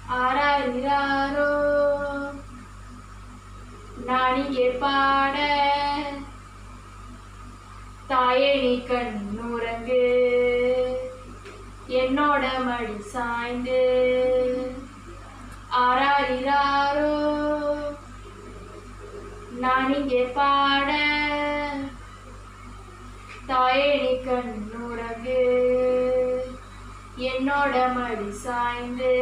ஆராயிராரோ நான் இங்கே பாட தாயே நீ கண்ணுறங்கு என்னோட மடி சாய்ந்து ஆராரிராரோ நான் இங்கே பாட தாயே நீ கண்ணுறங்கு என்னோட மடி சாய்ந்து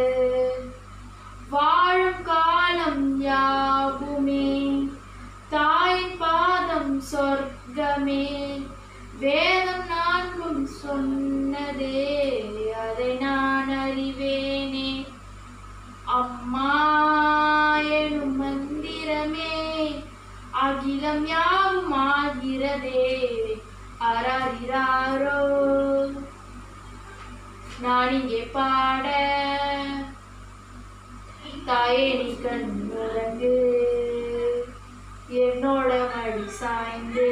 வாழும் காலம் யாவுமே தாயின் பாதம் சொர்க்கமே வேதம் நான்கும் சொன்னதே அதை நான் அறிவேனே அம்மா எனும் மந்திரமே அகிலம் யாவும் ஆகிறதே அராரிராரோ நான் இங்கே பாட தாயே நீ கண்ணுறங்கு என்னோட மடி சாய்ந்து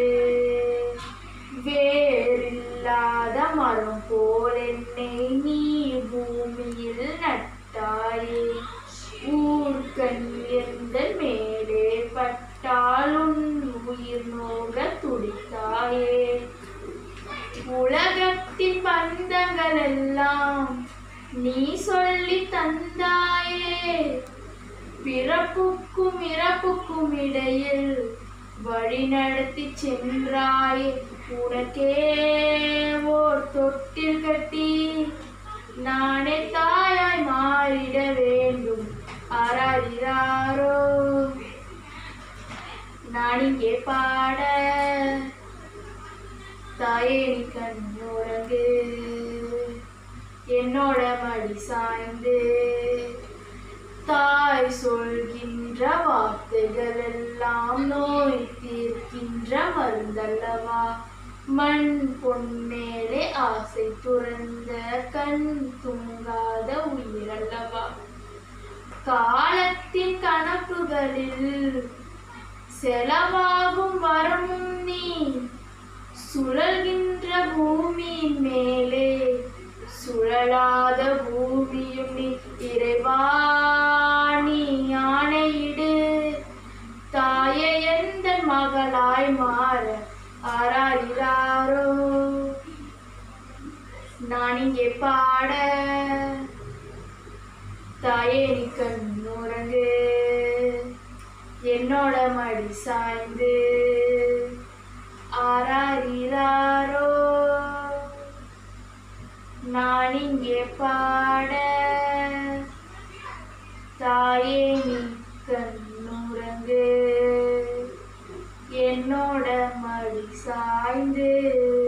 வேறில்லாத மரம் போல் என்னை நீ பூமியில் நட்டாயே ஊர்கண் எந்த மேலே பட்டால் உன் உயிர் நோக துடித்தாயே உலகத்தின் பந்தங்கள் எல்லாம் நீ சொல்லி தந்தாயே பிறப்புக்கும் இறப்புக்கும் இடையில் வழி நடத்தி சென்றாயே உனக்கே ஓர் தொட்டில் கட்டி நானே தாயாய் மாறிட வேண்டும் ஆராரிராரோ நான் இங்கே பாட தாயே நீ கண்ணுறங்கு என்னோட மடி சாய்ந்து தாய் சொல்கின்ற வார்த்தைகள் எல்லாம் நோய் தீர்க்கின்ற மருந்தல்லவா மண் பொன்மேலே ஆசை துறந்த கண் தூங்காத உயிரல்லவா காலத்தின் கணக்குகளில் செலவாகும் வரமும் நீ சுழல்கின்ற பூமியின் மேலே சுழலாத பூமியும் நீ இறைவா நீ ஆணையிடு தாயே எந்த மகளாய் மாற ஆராரிராரோ நான் இங்கே பாட தாயே நீ கண்ணுறங்கு என்னோட மடி சாய்ந்து ஆராரிராரோ நான் இங்கே பாட தாயே நீ கண்ணுறங்கு என்னோட மடி சாய்ந்து